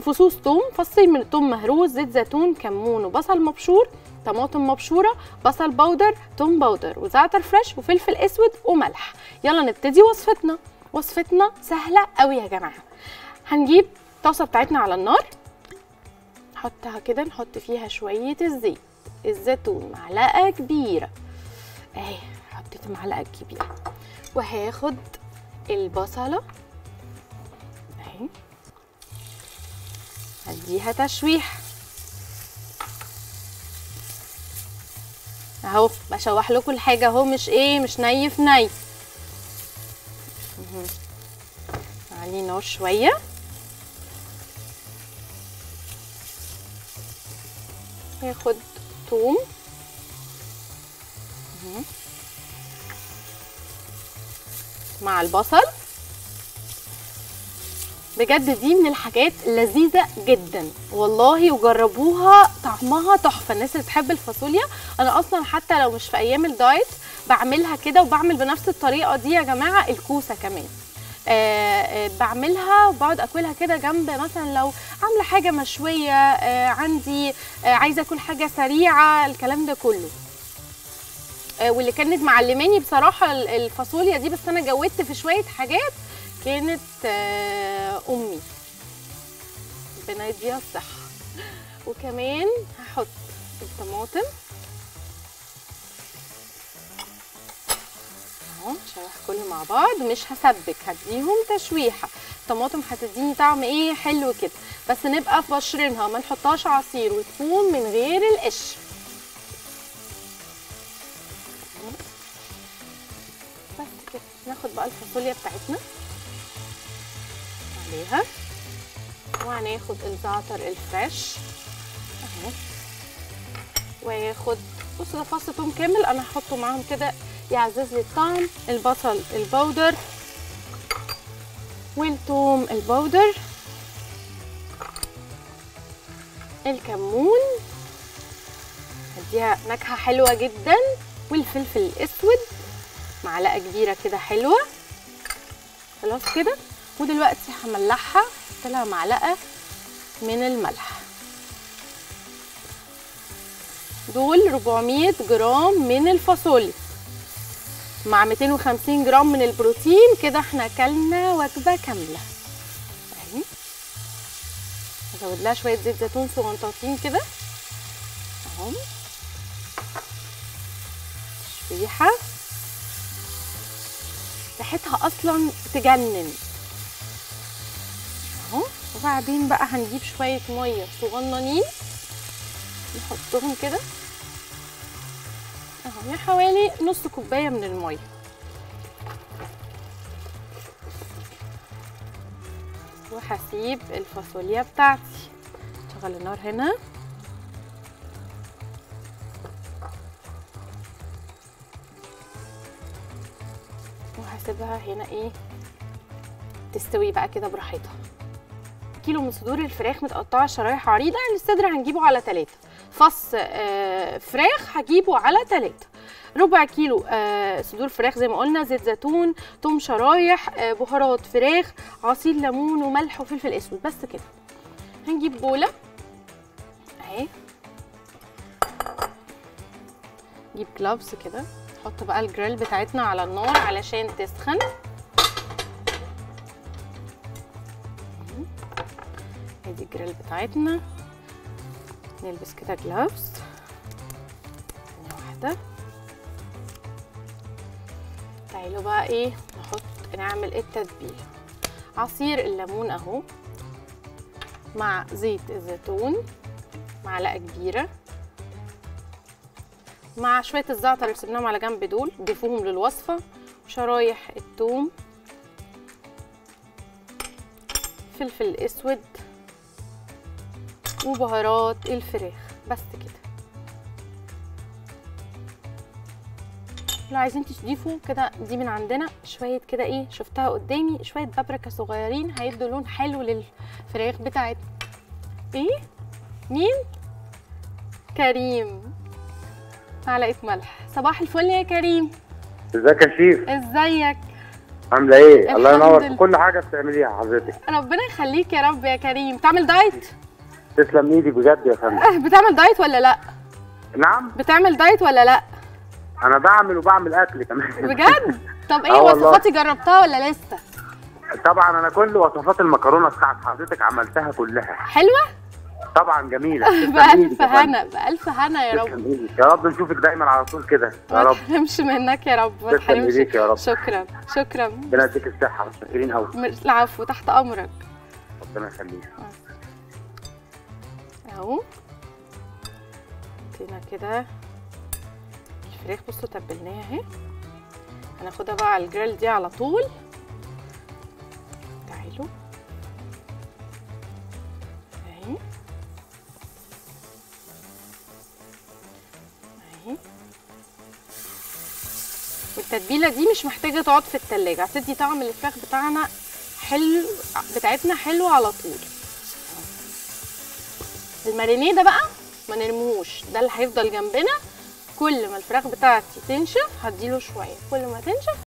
فصوص توم فصين من التوم مهروس زيت زيتون كمون وبصل مبشور طماطم مبشوره بصل باودر توم باودر وزعتر فريش وفلفل اسود وملح يلا نبتدي وصفتنا وصفتنا سهله قوي يا جماعه هنجيب الطاسه بتاعتنا على النار نحطها كده نحط فيها شويه الزيت الزيتون معلقه كبيره اهي حطيت معلقه كبيره وهاخد البصله اهي هديها تشويح اهو بشوح لكم الحاجه اهو مش ايه مش ني في ني مهم. عليه نار شويه هاخد توم مهم. مع البصل بجد دي من الحاجات اللذيذه جدا والله وجربوها طعمها تحفه الناس اللي بتحب الفاصوليا انا اصلا حتى لو مش في ايام الدايت بعملها كده وبعمل بنفس الطريقه دي يا جماعه الكوسه كمان آه آه بعملها وبقعد اكلها كده جنب مثلا لو عامله حاجه مشويه آه عندي آه عايزه اكل حاجه سريعه الكلام ده كله آه واللي كانت معلماني بصراحه ال- الفاصوليا دي بس انا جودت في شويه حاجات كانت آه امي ربنا يديها الصحه وكمان هحط الطماطم اهو نشوح كله مع بعض مش هسبك هديهم تشويحه الطماطم هتديني طعم ايه حلو كده بس نبقى بشرينها ما نحطهاش عصير وتكون من غير القشر بس كده ناخد بقى الفاصوليا بتاعتنا عليها وهناخد الزعتر الفريش اهو وياخد بص ده فص توم كامل انا هحطه معاهم كده يعزز لي الطعم البصل البودر والثوم البودر الكمون هديها نكهه حلوه جدا والفلفل الاسود معلقه كبيره كده حلوه خلاص كده ودلوقتي هملحها احط لها معلقه من الملح دول 400 جرام من الفاصوليا مع 250 جرام من البروتين كده احنا اكلنا وجبه كامله اهي هزود لها شويه زيت زيتون صغنطاطين كده اهو تشويحه ريحتها اصلا تجنن اهو وبعدين بقى هنجيب شويه ميه صغننين نحطهم كده اهو يعني حوالي نص كوبايه من الميه وهسيب الفاصوليا بتاعتي شغل النار هنا وهسيبها هنا ايه تستوي بقى كده براحتها كيلو من صدور الفراخ متقطعه شرايح عريضه الصدر هنجيبه على ثلاثة فص آه، فراخ هجيبه على ثلاثة ربع كيلو آه، صدور فراخ زي ما قلنا زيت زيتون توم شرايح آه، بهارات فراخ عصير ليمون وملح وفلفل اسود بس كده هنجيب بوله اهي نجيب جلافز كده نحط بقى الجريل بتاعتنا على النار علشان تسخن ادي الجريل بتاعتنا نلبس كده جلافز ثانية واحدة تعالوا بقى ايه نحط نعمل التتبيلة عصير الليمون اهو مع زيت الزيتون معلقة كبيرة مع شوية الزعتر اللي سيبناهم على جنب دول ضيفوهم للوصفة شرايح الثوم فلفل اسود وبهارات الفراخ بس كده لو عايزين تضيفوا كده دي من عندنا شويه كده ايه شفتها قدامي شويه بابريكا صغيرين هيدوا لون حلو للفراخ بتاعتنا ايه مين كريم معلقه ملح صباح الفل يا كريم ازيك يا شيف ازيك عامله ايه الله الحمد ينور لله. في كل حاجه بتعمليها حضرتك ربنا يخليك يا رب يا كريم بتعمل دايت تسلم ايدك بجد يا فندم بتعمل دايت ولا لا نعم بتعمل دايت ولا لا انا بعمل وبعمل اكل كمان بجد طب ايه آه والله. وصفاتي جربتها ولا لسه طبعا انا كل وصفات المكرونه بتاعت حضرتك عملتها كلها حلوه طبعا جميله تسلم بألف إيدك يا فندم. هنا بألف هنا يا رب تسلم إيدك. يا رب نشوفك دايما على طول كده يا ما رب تحرمش منك يا رب ما تسلم تحرمش إيديك يا رب. شكرا شكرا ربنا يديك الصحه متشكرين قوي مر- العفو تحت امرك ربنا يخليك اهو حطينا كده الفراخ بصوا تبلناها اهي هناخدها بقى على الجريل دي على طول تعالوا اهي اهي والتتبيله دي مش محتاجه تقعد في التلاجة هتدي طعم الفراخ بتاعنا حلو بتاعتنا حلو على طول المارينيه ده بقى ما نرموش ده اللي هيفضل جنبنا كل ما الفراخ بتاعتي تنشف هديله شويه كل ما تنشف